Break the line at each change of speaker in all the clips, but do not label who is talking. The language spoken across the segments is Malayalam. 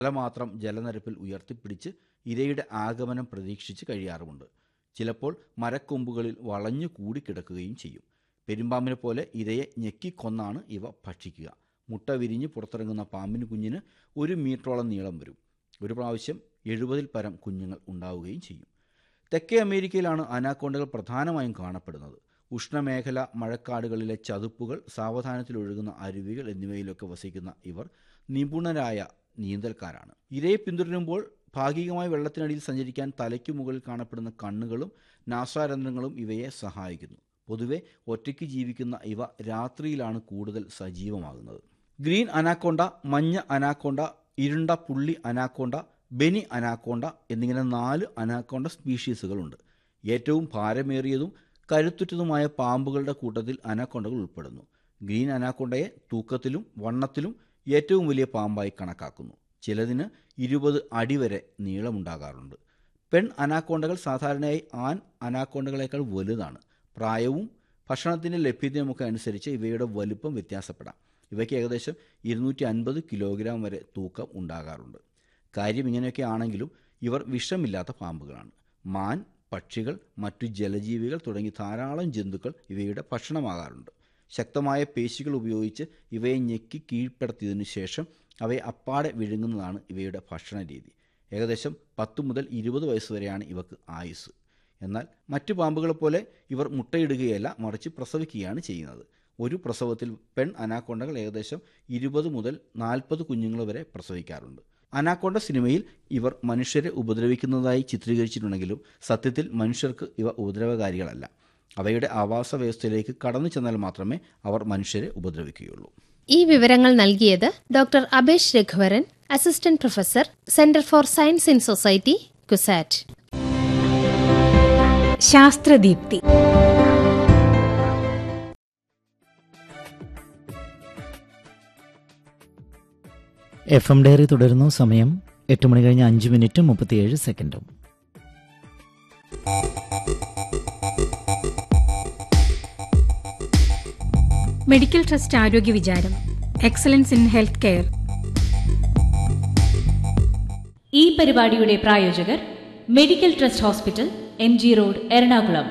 തലമാത്രം ജലനിരപ്പിൽ ഉയർത്തിപ്പിടിച്ച് ഇരയുടെ ആഗമനം പ്രതീക്ഷിച്ച് കഴിയാറുമുണ്ട് ചിലപ്പോൾ മരക്കൊമ്പുകളിൽ വളഞ്ഞു കൂടിക്കിടക്കുകയും ചെയ്യും പെരുമ്പാമ്പിനെ പോലെ ഇരയെ ഞെക്കിക്കൊന്നാണ് ഇവ ഭക്ഷിക്കുക മുട്ട വിരിഞ്ഞ് പുറത്തിറങ്ങുന്ന പാമ്പിന് കുഞ്ഞിന് ഒരു മീറ്ററോളം നീളം വരും ഒരു പ്രാവശ്യം എഴുപതിൽ പരം കുഞ്ഞുങ്ങൾ ഉണ്ടാവുകയും ചെയ്യും തെക്കേ അമേരിക്കയിലാണ് അനാക്കോണ്ടകൾ പ്രധാനമായും കാണപ്പെടുന്നത് ഉഷ്ണമേഖല മഴക്കാടുകളിലെ ചതുപ്പുകൾ സാവധാനത്തിൽ ഒഴുകുന്ന അരുവികൾ എന്നിവയിലൊക്കെ വസിക്കുന്ന ഇവർ നിപുണരായ നീന്തൽക്കാരാണ് ഇരയെ പിന്തുടരുമ്പോൾ ഭാഗികമായി വെള്ളത്തിനടിയിൽ സഞ്ചരിക്കാൻ തലയ്ക്കു മുകളിൽ കാണപ്പെടുന്ന കണ്ണുകളും നാസാരന്ധ്രങ്ങളും ഇവയെ സഹായിക്കുന്നു പൊതുവെ ഒറ്റയ്ക്ക് ജീവിക്കുന്ന ഇവ രാത്രിയിലാണ് കൂടുതൽ സജീവമാകുന്നത് ഗ്രീൻ അനാക്കോണ്ട മഞ്ഞ അനാക്കോണ്ട ഇരുണ്ട പുള്ളി അനാക്കോണ്ട ബെനി അനാക്കോണ്ട എന്നിങ്ങനെ നാല് അനാക്കോണ്ട സ്പീഷീസുകളുണ്ട് ഏറ്റവും ഭാരമേറിയതും കരുത്തുറ്റതുമായ പാമ്പുകളുടെ കൂട്ടത്തിൽ അനാക്കോണ്ടകൾ ഉൾപ്പെടുന്നു ഗ്രീൻ അനാക്കോണ്ടയെ തൂക്കത്തിലും വണ്ണത്തിലും ഏറ്റവും വലിയ പാമ്പായി കണക്കാക്കുന്നു ചിലതിന് ഇരുപത് അടി വരെ നീളമുണ്ടാകാറുണ്ട് പെൺ അനാക്കോണ്ടകൾ സാധാരണയായി ആൺ അനാക്കോണ്ടകളേക്കാൾ വലുതാണ് പ്രായവും ഭക്ഷണത്തിൻ്റെ ലഭ്യതയുമൊക്കെ അനുസരിച്ച് ഇവയുടെ വലുപ്പം വ്യത്യാസപ്പെടാം ഇവയ്ക്ക് ഏകദേശം ഇരുന്നൂറ്റി അൻപത് കിലോഗ്രാം വരെ തൂക്കം ഉണ്ടാകാറുണ്ട് കാര്യം ഇങ്ങനെയൊക്കെ ആണെങ്കിലും ഇവർ വിഷമില്ലാത്ത പാമ്പുകളാണ് മാൻ പക്ഷികൾ മറ്റു ജലജീവികൾ തുടങ്ങി ധാരാളം ജന്തുക്കൾ ഇവയുടെ ഭക്ഷണമാകാറുണ്ട് ശക്തമായ പേശികൾ ഉപയോഗിച്ച് ഇവയെ ഞെക്കി കീഴ്പ്പെടുത്തിയതിനു ശേഷം അവയെ അപ്പാടെ വിഴുങ്ങുന്നതാണ് ഇവയുടെ ഭക്ഷണ രീതി ഏകദേശം പത്ത് മുതൽ ഇരുപത് വയസ്സ് വരെയാണ് ഇവക്ക് ആയുസ് എന്നാൽ മറ്റു പാമ്പുകളെ പോലെ ഇവർ മുട്ടയിടുകയല്ല മറിച്ച് പ്രസവിക്കുകയാണ് ചെയ്യുന്നത് ഒരു പ്രസവത്തിൽ പെൺ അനാക്കോണ്ടകൾ ഏകദേശം ഇരുപത് മുതൽ നാൽപ്പത് കുഞ്ഞുങ്ങൾ വരെ പ്രസവിക്കാറുണ്ട് അനാക്കോണ്ട സിനിമയിൽ ഇവർ മനുഷ്യരെ ഉപദ്രവിക്കുന്നതായി ചിത്രീകരിച്ചിട്ടുണ്ടെങ്കിലും സത്യത്തിൽ മനുഷ്യർക്ക് ഇവ ഉപദ്രവകാരികളല്ല അവയുടെ ആവാസ വ്യവസ്ഥയിലേക്ക് കടന്നു ചെന്നാൽ മാത്രമേ അവർ മനുഷ്യരെ ഉപദ്രവിക്കുകയുള്ളൂ
ഈ വിവരങ്ങൾ നൽകിയത് doctor Abhesh Raghuvaran assistant professor centre for science in society CUSAT
ശാസ്ത്രദീപ്തി
എഫ് എം ഡയറി തുടരുന്നു സമയം എട്ട് മണി കഴിഞ്ഞ് അഞ്ച് മിനിറ്റ് മുപ്പത്തിയേഴ് സെക്കൻഡും
മെഡിക്കൽ ട്രസ്റ്റ് ആരോഗ്യ വിചാരം എക്സലൻസ് ഇൻ ഹെൽത്ത് കെയർ
ഈ പരിപാടിയുടെ പ്രായോജകർ medical trust hospital M G road Ernakulam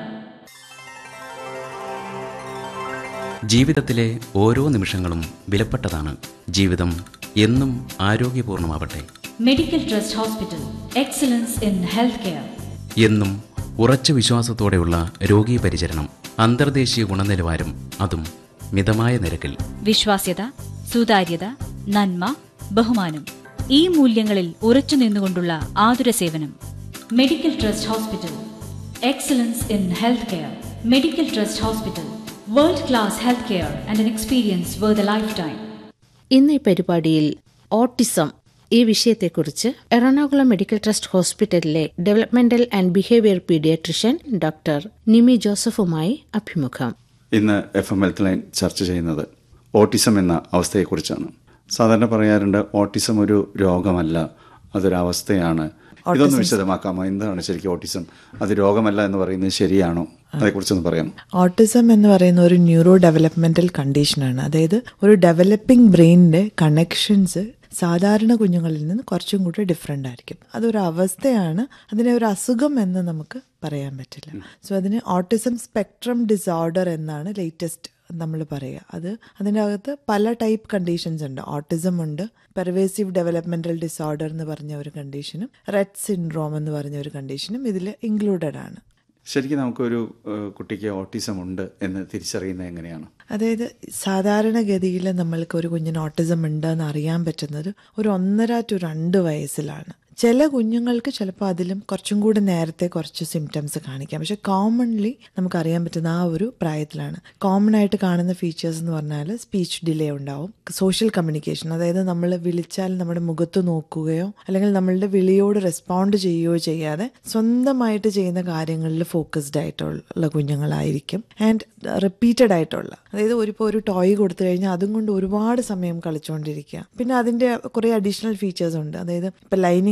ജീവിതത്തിലെ ഓരോ നിമിഷങ്ങളും വിലപ്പെട്ടതാണ് ജീവിതം എന്നും ആരോഗ്യപൂർണമാവട്ടെ
medical trust hospital excellence in health care
എന്നും ഉറച്ച വിശ്വാസത്തോടെയുള്ള രോഗീ പരിചരണം അന്തർദേശീയ ഗുണനിലവാരം അതും മിതമായ നിരക്കിൽ
വിശ്വാസ്യത സുതാര്യത നന്മ ബഹുമാനം ഈ മൂല്യങ്ങളിൽ ഉറച്ചു നിന്നുകൊണ്ടുള്ള ആതുര സേവനം medical trust hospital excellence in health care medical trust hospital world class health care and an experience where the life time
ഇന്ന് ഈ പരിപാടിയിൽ ഓട്ടിസം ഈ വിഷയത്തെക്കുറിച്ച് എറണാകുളം മെഡിക്കൽ ട്രസ്റ്റ് ഹോസ്പിറ്റലിലെ developmental and behaviour paediatrician doctor Nimi ജോസഫുമായി അഭിമുഖം
ഇന്ന് എഫ് എം ഹെൽത്ത് ലൈൻ ചർച്ച ചെയ്യുന്നത് ഓട്ടിസം എന്ന അവസ്ഥയെക്കുറിച്ചാണ് സാധാരണ പറയാറുണ്ട് ഓട്ടിസം ഒരു രോഗമല്ല അതൊരവസ്ഥയാണ് ഇതൊന്ന് വിശദമാക്കാമോ എന്താണ് ശരിക്കും ഓട്ടിസം അത് രോഗമല്ല എന്ന് പറയുന്നത് ശരിയാണോ അതേക്കുറിച്ചൊന്ന് പറയാം
ഓട്ടിസം എന്ന് പറയുന്ന ഒരു ന്യൂറോ ഡെവലപ്മെന്റൽ കണ്ടീഷനാണ് അതായത് ഒരു ഡെവലപ്പിംഗ് ബ്രെയിനിന്റെ കണക്ഷൻസ് സാധാരണ കുഞ്ഞുങ്ങളിൽ നിന്ന് കുറച്ചും കൂടി ഡിഫറെൻ്റ് ആയിരിക്കും അതൊരു അവസ്ഥയാണ് അതിനെ ഒരു അസുഖം എന്ന് നമുക്ക് പറയാൻ പറ്റില്ല സോ അതിന് ഓട്ടിസം സ്പെക്ട്രം ഡിസോർഡർ എന്നാണ് ലേറ്റസ്റ്റ് നമ്മൾ പറയുക അത് അതിൻ്റെ അകത്ത് പല ടൈപ്പ് കണ്ടീഷൻസ് ഉണ്ട് ഓട്ടിസം ഉണ്ട് പെർവേസീവ് ഡെവലപ്മെന്റൽ ഡിസോർഡർ എന്ന് പറഞ്ഞ ഒരു കണ്ടീഷനും റെഡ് സിൻഡ്രോം എന്ന് പറഞ്ഞ ഒരു കണ്ടീഷനും ഇതിൽ ഇൻക്ലൂഡഡ് ആണ്
ശരിക്കും നമുക്കൊരു ഏഹ്, കുട്ടിക്ക് ഓട്ടിസം ഉണ്ട് എന്ന് തിരിച്ചറിയുന്നത് എങ്ങനെയാണ്
അതായത് സാധാരണഗതിയിൽ നമ്മൾക്ക് ഒരു കുഞ്ഞിന് ഓട്ടിസം ഉണ്ടെന്ന് അറിയാൻ പറ്റുന്നത് ഒരു ഒന്നര ടു രണ്ട് വയസ്സിലാണ് ചില കുഞ്ഞുങ്ങൾക്ക് ചിലപ്പോൾ അതിലും കുറച്ചും കൂടി നേരത്തെ കുറച്ച് സിംറ്റംസ് കാണിക്കാം പക്ഷെ കോമൺലി നമുക്കറിയാൻ പറ്റുന്ന ആ ഒരു പ്രായത്തിലാണ് കോമൺ ആയിട്ട് കാണുന്ന ഫീച്ചേഴ്സ് എന്ന് പറഞ്ഞാൽ സ്പീച്ച് ഡിലേ ഉണ്ടാവും സോഷ്യൽ കമ്മ്യൂണിക്കേഷൻ അതായത് നമ്മൾ വിളിച്ചാൽ നമ്മുടെ മുഖത്ത് നോക്കുകയോ അല്ലെങ്കിൽ നമ്മളുടെ വിളിയോട് റെസ്പോണ്ട് ചെയ്യുകയോ ചെയ്യാതെ സ്വന്തമായിട്ട് ചെയ്യുന്ന കാര്യങ്ങളിൽ ഫോക്കസ്ഡ് ആയിട്ടുള്ള കുഞ്ഞുങ്ങളായിരിക്കും ആൻഡ് റിപ്പീറ്റഡ് ആയിട്ടുള്ള അതായത് ഒരു ഇപ്പോൾ ഒരു ടോയ് കൊടുത്തു കഴിഞ്ഞാൽ അതും കൊണ്ട് ഒരുപാട് സമയം കളിച്ചുകൊണ്ടിരിക്കുക പിന്നെ അതിൻ്റെ കുറേ അഡീഷണൽ ഫീച്ചേഴ്സ് ഉണ്ട് അതായത് ഇപ്പം ലൈനിങ്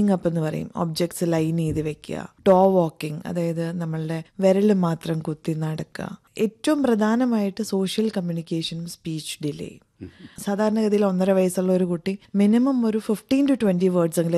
ലൈനിങ് അപ്പ് എന്ന് പറയും ഒബ്ജക്ട്സ് ലൈൻ ചെയ്ത് വെക്കുക ടോ വാക്കിംഗ് അതായത് നമ്മളുടെ വിരൽ മാത്രം കുത്തി നടക്കുക ഏറ്റവും പ്രധാനമായിട്ട് സോഷ്യൽ കമ്മ്യൂണിക്കേഷനും സ്പീച്ച് ഡിലേ സാധാരണഗതിയിൽ ഒന്നര വയസ്സുള്ള ഒരു കുട്ടി മിനിമം ഒരു ഫിഫ്റ്റീൻ ടു ട്വന്റി വേർഡ്സ് എങ്കിലും